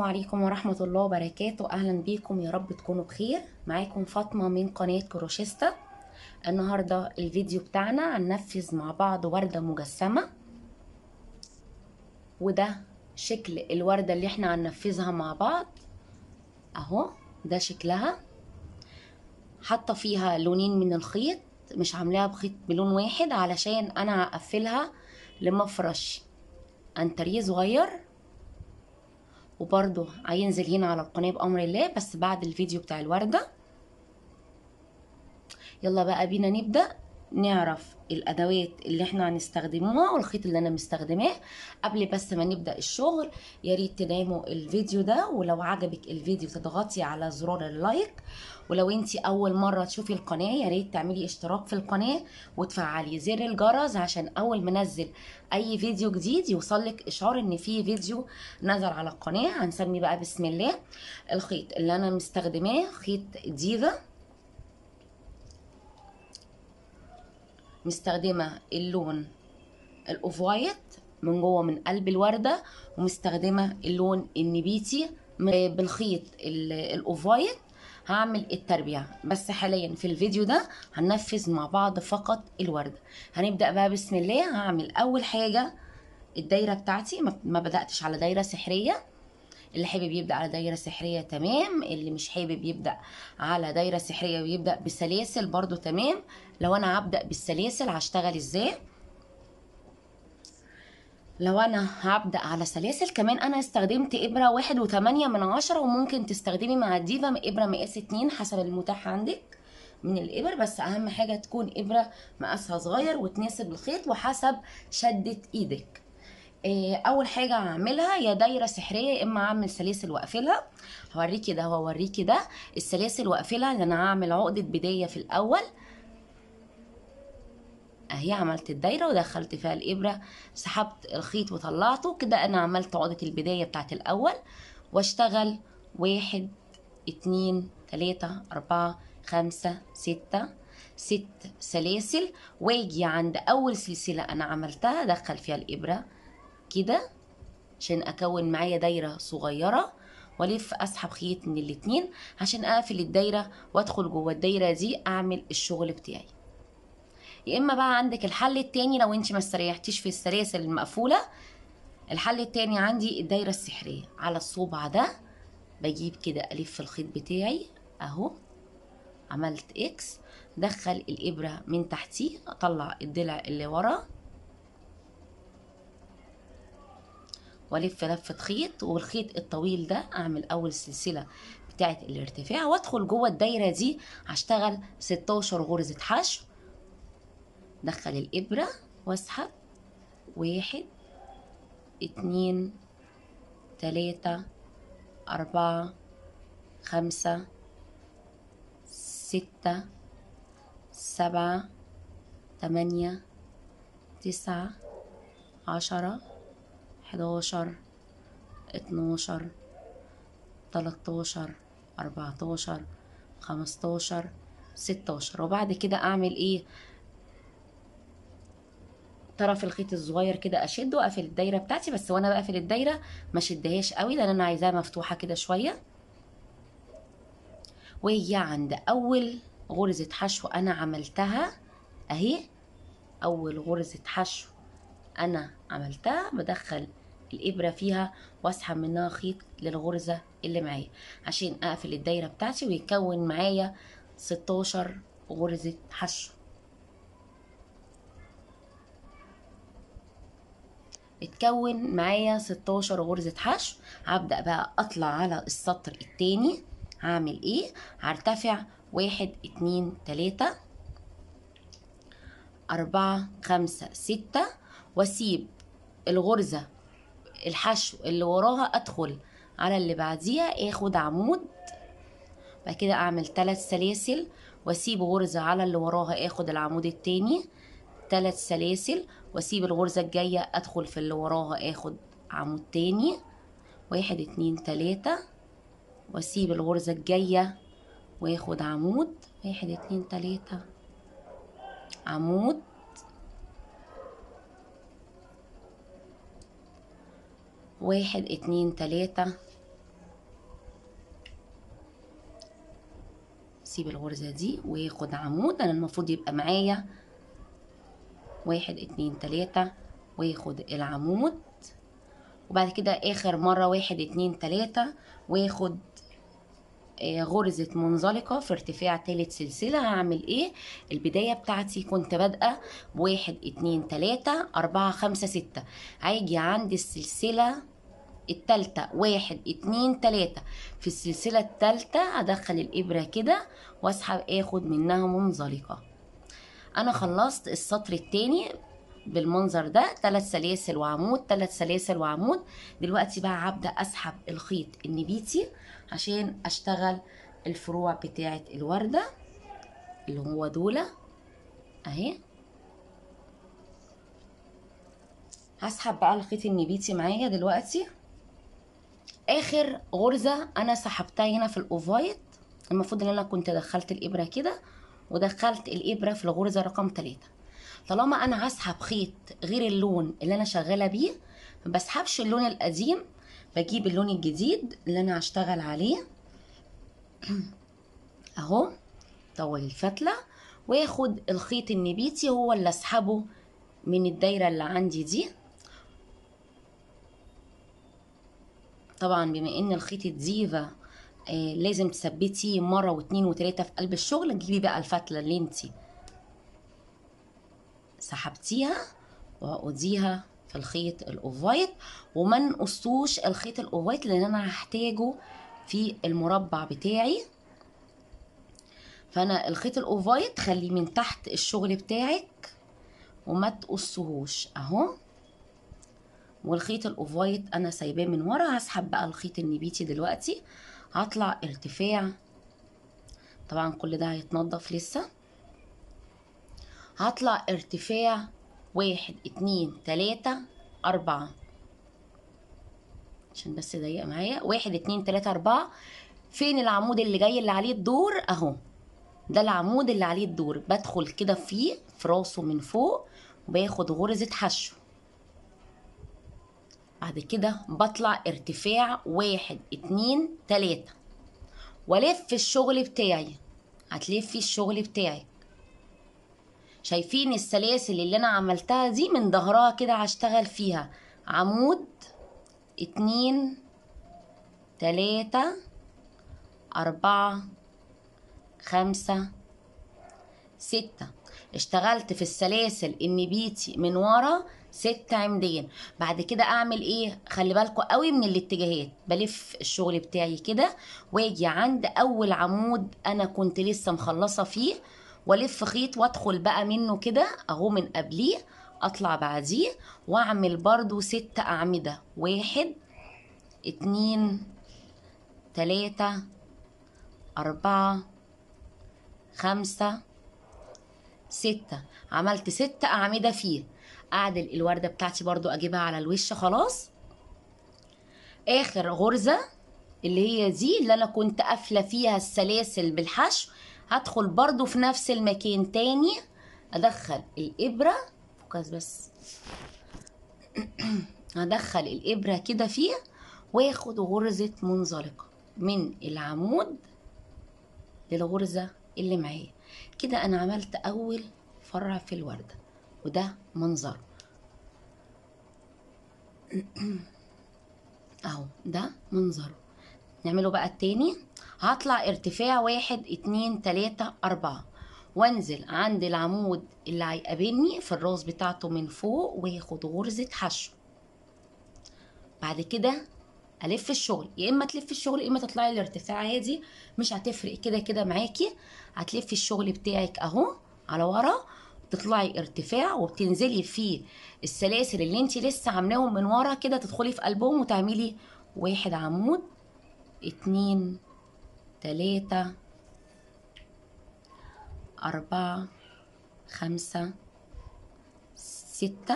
عليكم ورحمة الله وبركاته أهلا بيكم يا رب تكونوا بخير معاكم فاطمة من قناة كروشيستا النهاردة الفيديو بتاعنا هننفذ مع بعض وردة مجسمة وده شكل الوردة اللي احنا هننفذها مع بعض اهو ده شكلها حاطة فيها لونين من الخيط مش عاملاها بخيط بلون واحد علشان انا هقفلها لمفرش انتريه صغير وبرضو هينزل هنا على القناة بأمر الله بس بعد الفيديو بتاع الوردة يلا بقى بينا نبدأ نعرف الأدوات اللي احنا هنستخدموها والخيط اللي أنا مستخدماه قبل بس ما نبدأ الشغل يا ريت تدعموا الفيديو ده ولو عجبك الفيديو تضغطي على زرار اللايك ولو انتي أول مرة تشوفي القناة يا ريت تعملي اشتراك في القناة وتفعلي زر الجرس عشان أول ما انزل أي فيديو جديد يوصلك إشعار إن في فيديو نزل على القناة هنسمي بقى بسم الله الخيط اللي أنا مستخدماه خيط ديفا مستخدمة اللون الاوف وايت من جوه من قلب الوردة ومستخدمة اللون النبيتي بالخيط الاوف وايت هعمل التربيع بس حاليا في الفيديو ده هننفذ مع بعض فقط الوردة هنبدأ بقى بسم الله هعمل اول حاجة الدايرة بتاعتي ما بدأتش على دايرة سحرية اللي حابب يبدا على دايره سحريه تمام اللي مش حابب يبدا على دايره سحريه ويبدا بسلاسل برضو تمام لو انا هبدا بالسلاسل هشتغل ازاي لو انا هبدا على سلاسل كمان انا استخدمت ابره واحد وتمانية من عشرة وممكن تستخدمي مع الديفا ابره مقاس اتنين حسب المتاح عندك من الابر بس اهم حاجه تكون ابره مقاسها صغير وتناسب الخيط وحسب شده ايدك اول حاجه هعملها يا دايره سحريه يا اما اعمل سلاسل واقفلها هوريكي ده وهوريكي ده السلاسل واقفلها اللي انا هعمل عقده بدايه في الاول اهي عملت الدايره ودخلت فيها الابره سحبت الخيط وطلعته كده انا عملت عقده البدايه بتاعت الاول واشتغل واحد اتنين تلاته اربعه خمسه سته ست سلاسل واجي عند اول سلسله انا عملتها ادخل فيها الابره كده عشان اكون معايا دايره صغيره والف اسحب خيط من الاتنين عشان اقفل الدايره وادخل جوه الدايره دي اعمل الشغل بتاعي يا اما بقى عندك الحل التاني لو انت ما استريحتيش في السلاسل المقفوله الحل التاني عندي الدايره السحريه على الصوبع ده بجيب كده الف الخيط بتاعي اهو عملت اكس دخل الابره من تحتيه اطلع الضلع اللي ورا والف لفه خيط والخيط الطويل ده اعمل اول سلسله بتاعه الارتفاع وادخل جوه الدايره دي هشتغل 16 غرزه حشو دخل الابره واسحب واحد اتنين تلاته اربعه خمسه سته سبعه تمانيه تسعه عشره حداشر اتناشر تلاتاشر اربعتاشر خمستاشر ستاشر وبعد كده اعمل ايه طرف الخيط الصغير كده اشده واقفل الدايره بتاعتي بس وانا بقفل الدايره ما شدهاش قوي لان انا عايزاها مفتوحه كده شويه واجي عند اول غرزه حشو انا عملتها اهي اول غرزه حشو انا عملتها بدخل الابره فيها واسحب منها خيط للغرزه اللي معايا عشان اقفل الدايره بتاعتي ويكون معايا 16 غرزه حشو اتكون معايا 16 غرزه حشو هبدا بقى اطلع على السطر التاني هعمل ايه هرتفع واحد اتنين تلاته أربعة خمسة ستة واسيب الغرزة الحشو اللي وراها ادخل على اللي بعديها اخد عمود بعد كده اعمل ثلاث سلاسل واسيب غرزة على اللي وراها اخد العمود التاني ثلاث سلاسل واسيب الغرزة الجاية ادخل في اللي وراها اخد عمود تاني واحد اتنين تلاتة واسيب الغرزة الجاية واخد عمود واحد اتنين تلاتة عمود واحد اتنين تلاتة سيب الغرزة دي واخد عمود انا المفروض يبقى معايا واحد اتنين تلاتة واخد العمود وبعد كده اخر مرة واحد اتنين تلاتة واخد آه، غرزة منزلقة في ارتفاع تالت سلسلة هعمل ايه البداية بتاعتي كنت بادئة بواحد اتنين تلاتة اربعة خمسة ستة هيجي عند السلسلة التالتة واحد اتنين تلاتة في السلسلة التالتة هدخل الإبرة كده واسحب اخد منها منزلقة انا خلصت السطر التاني بالمنظر ده ثلاث سلاسل وعمود ثلاث سلاسل وعمود دلوقتي بقى هبدأ اسحب الخيط النبيتي عشان اشتغل الفروع بتاعة الوردة اللي هو دولة اهي هسحب بقى الخيط النبيتي معايا دلوقتي اخر غرزة انا سحبتها هنا في الاوفايت المفروض ان انا كنت دخلت الابرة كده ودخلت الابرة في الغرزة رقم تلاتة طالما انا هسحب خيط غير اللون اللي انا شغالة بيه ما بسحبش اللون القديم بجيب اللون الجديد اللي انا هشتغل عليه اهو طول الفتلة واخد الخيط النبيتي هو اللي اسحبه من الدايرة اللي عندي دي طبعا بما ان الخيط الديفا آه لازم تثبتيه مرة واتنين وتلاتة في قلب الشغل تجيبي بقى الفتلة اللي انتي سحبتيها وعقديها في الخيط الاوفايت وما نقصوش الخيط الاوفايت لان انا هحتاجه في المربع بتاعي فانا الخيط الاوفايت خليه من تحت الشغل بتاعك وما تقصهوش اهو والخيط الاوفايت انا سايباه من ورا هسحب بقى الخيط النبيتي دلوقتي هطلع ارتفاع طبعا كل ده هيتنضف لسه هطلع ارتفاع واحد اتنين تلاتة أربعة عشان بس ضيق معايا واحد اتنين تلاتة أربعة فين العمود اللي جاي اللي عليه الدور أهو ده العمود اللي عليه الدور بدخل كده فيه في راسه من فوق وباخد غرزة حشو بعد كده بطلع ارتفاع واحد اتنين تلاتة والف الشغل بتاعي هتلفي الشغل بتاعك شايفين السلاسل اللي انا عملتها دي من ظهرها كده هشتغل فيها عمود اتنين تلاتة أربعة خمسة ستة اشتغلت في السلاسل النبيتي من ورا ست عمدين بعد كده اعمل ايه خلي بالكوا قوي من الاتجاهات بلف الشغل بتاعي كده واجي عند اول عمود انا كنت لسه مخلصه فيه والف خيط وادخل بقى منه كده اهو من قبليه اطلع بعديه واعمل برضو ست اعمده واحد اتنين تلاتة أربعة خمسة ستة عملت ست أعمدة فيه أعدل الوردة بتاعتي برضو أجيبها على الوش خلاص آخر غرزة اللي هي دي اللي أنا كنت قافلة فيها السلاسل بالحشو هدخل برضو في نفس المكان تاني أدخل الإبرة فوكس بس هدخل الإبرة كده فيه واخد غرزة منزلقة من العمود للغرزة اللي معايا كده أنا عملت أول فرع في الوردة وده منظره اهو ده منظره نعمله بقى التاني هطلع ارتفاع واحد اتنين تلاتة اربعة وانزل عند العمود اللي هيقابلني في الراس بتاعته من فوق واخد غرزة حشو بعد كده الف الشغل يا اما تلف الشغل يا اما تطلعي الارتفاع عادي مش هتفرق كده كده معاكي هتلفي الشغل بتاعك اهو على ورا تطلعي ارتفاع وبتنزلي في السلاسل اللي انت لسه عاملاهم من ورا كده تدخلي في قلبهم وتعملي واحد عمود اتنين تلاتة أربعة خمسة ستة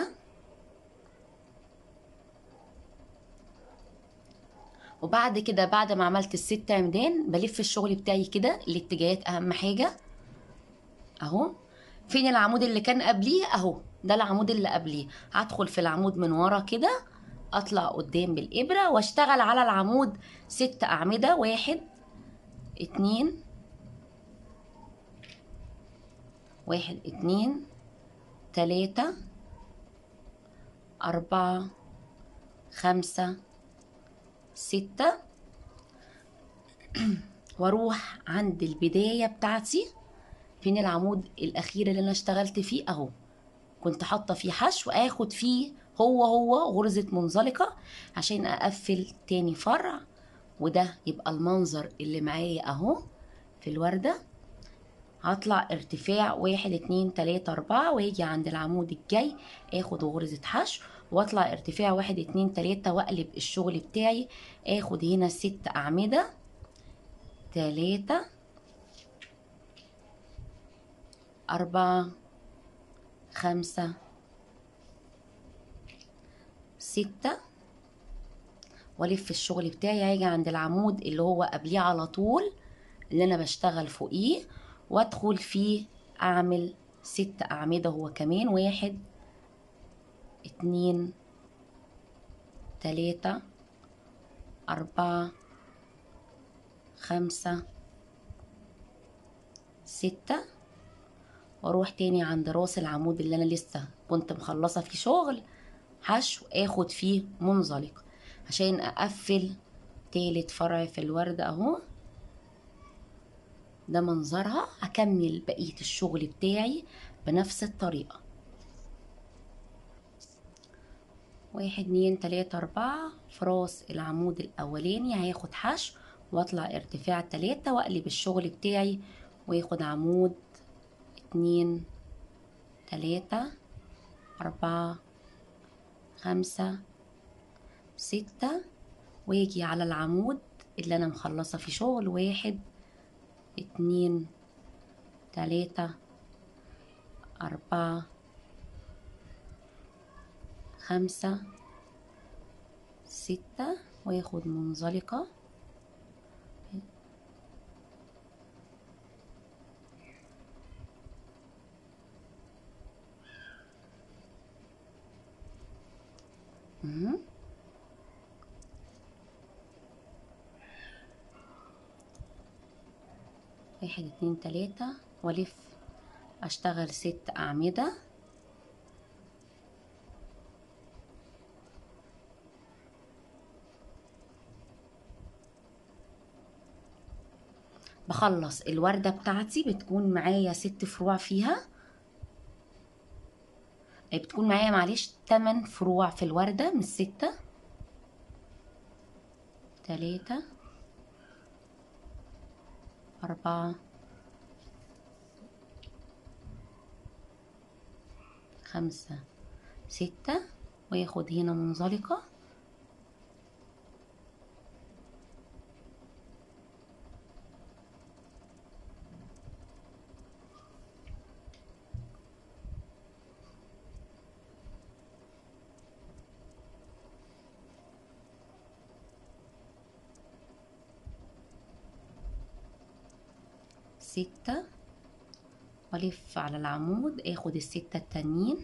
وبعد كده بعد ما عملت الست عمدان بلف الشغل بتاعي كده الاتجاهات أهم حاجة أهو فين العمود اللي كان قبليه اهو ده العمود اللي قبليه هدخل في العمود من ورا كده اطلع قدام بالابره واشتغل على العمود ست اعمده واحد اتنين واحد اتنين تلاتة أربعة خمسة ستة واروح عند البداية بتاعتي فين العمود الأخير اللي أنا اشتغلت فيه أهو كنت حاطة فيه حشو آخد فيه هو هو غرزة منزلقة عشان أقفل تاني فرع وده يبقى المنظر اللي معايا أهو في الوردة هطلع ارتفاع واحد اتنين تلاتة أربعة ويجي عند العمود الجاي اخد غرزة حشو واطلع ارتفاع واحد اتنين تلاتة واقلب الشغل بتاعي اخد هنا ست أعمدة تلاتة أربعة خمسة ستة والف الشغل بتاعي هيجي عند العمود اللي هو قبليه على طول اللي انا بشتغل فوقيه وادخل فيه اعمل ست اعمدة هو كمان واحد اتنين تلاتة أربعة خمسة ستة واروح تاني عند راس العمود اللي انا لسه كنت مخلصة فيه شغل حشو اخد فيه منزلق عشان اقفل تالت فرع في الوردة اهو ده منظرها هكمل بقية الشغل بتاعي بنفس الطريقة واحد اتنين تلاتة اربعة في راس العمود الاولاني هياخد حشو واطلع ارتفاع تلاتة واقلب الشغل بتاعي وياخد عمود اتنين تلاتة اربعة خمسة ستة ويجي على العمود اللي انا مخلصة فيه شغل واحد اتنين تلاتة أربعة خمسة ستة وياخد منزلقة مهم. واحد اتنين تلاتة والف اشتغل ست اعمدة بخلص الوردة بتاعتي بتكون معايا ست فروع فيها بتكون معايا معلش تمن فروع في الوردة مش ستة تلاتة أربعة خمسة ستة وياخد هنا منزلقة ستة والف على العمود اخد الستة التانيين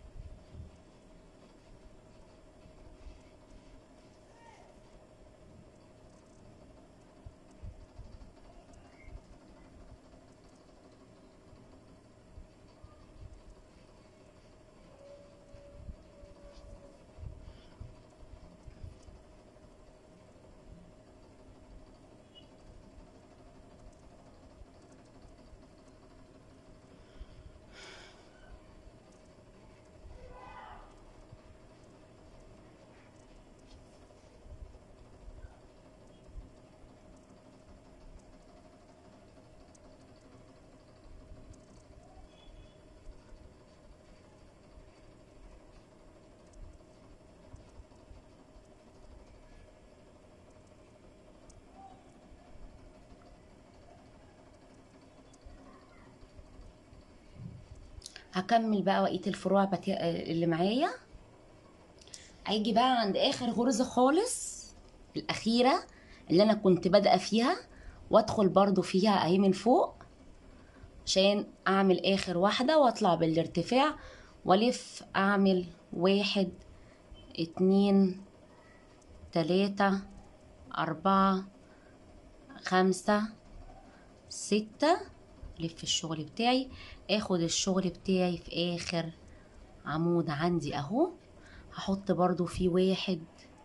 هكمل بقى بقيه الفروع بتا... اللي معايا هيجي بقى عند اخر غرزه خالص الاخيره اللي انا كنت بادئه فيها وادخل برضو فيها اهي من فوق عشان اعمل اخر واحده واطلع بالارتفاع والف اعمل واحد اتنين تلاتة أربعة خمسة ستة لف الشغل بتاعي اخد الشغل بتاعي في اخر عمود عندي اهو هحط برضو فيه واحد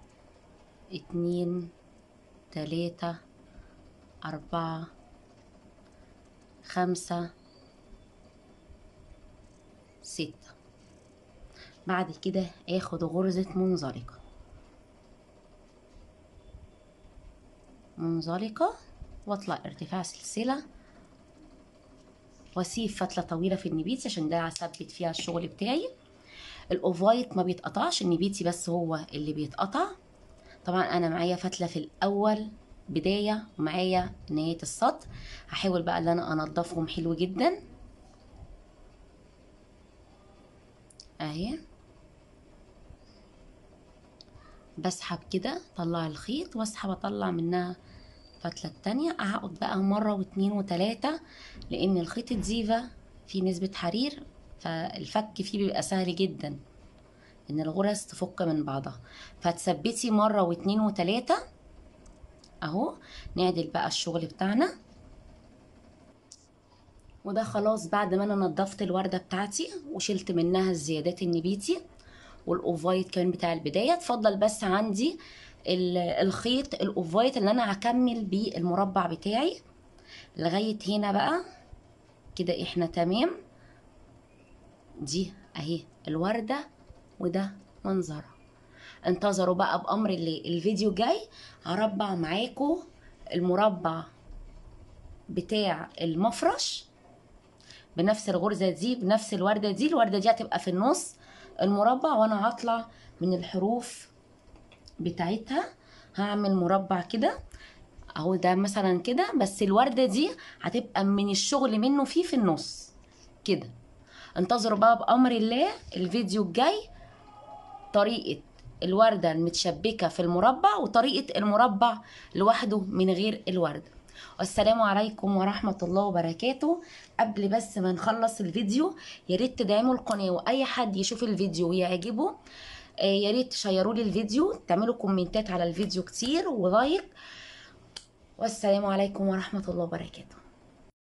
اتنين تلاتة أربعة خمسة ستة بعد كده اخد غرزة منزلقة منزلقة واطلع ارتفاع سلسلة واسيب فتلة طويلة في النبيتي عشان ده هثبت فيها الشغل بتاعي الاوفايت ما بيتقطعش النبيتي بس هو اللي بيتقطع طبعا انا معايا فتلة في الاول بداية ومعايا نهاية السطر هحاول بقى ان انا انضفهم حلو جدا اهي بسحب كده طلع الخيط واسحب اطلع منها الفتلة التانية اعقد بقى مرة واتنين وتلاتة لان الخيط الديفا فيه نسبة حرير فالفك فيه بيبقى سهل جدا ان الغرز تفك من بعضها فتثبتي مرة واتنين وتلاتة اهو نعدل بقى الشغل بتاعنا وده خلاص بعد ما انا نضفت الوردة بتاعتي وشلت منها الزيادات النبيتي والاوفايت كمان بتاع البداية اتفضل بس عندي الخيط الاوفايت اللي انا هكمل بيه المربع بتاعي لغاية هنا بقى كده احنا تمام دي اهي الوردة وده منظرها انتظروا بقى بامر الله الفيديو جاي هربع معاكم المربع بتاع المفرش بنفس الغرزة دي بنفس الوردة دي الوردة دي هتبقى في النص المربع وانا هطلع من الحروف بتاعتها هعمل مربع كده اهو ده مثلا كده بس الوردة دي هتبقى من الشغل منه فيه في النص كده انتظروا بقى بأمر الله الفيديو الجاي طريقة الوردة المتشبكة في المربع وطريقة المربع لوحده من غير الوردة والسلام عليكم ورحمة الله وبركاته قبل بس ما نخلص الفيديو يا ريت تدعموا القناة وأي حد يشوف الفيديو ويعجبه آه يا ريت تشيروا لي الفيديو تعملوا كومنتات على الفيديو كتير ولايك والسلام عليكم ورحمة الله وبركاته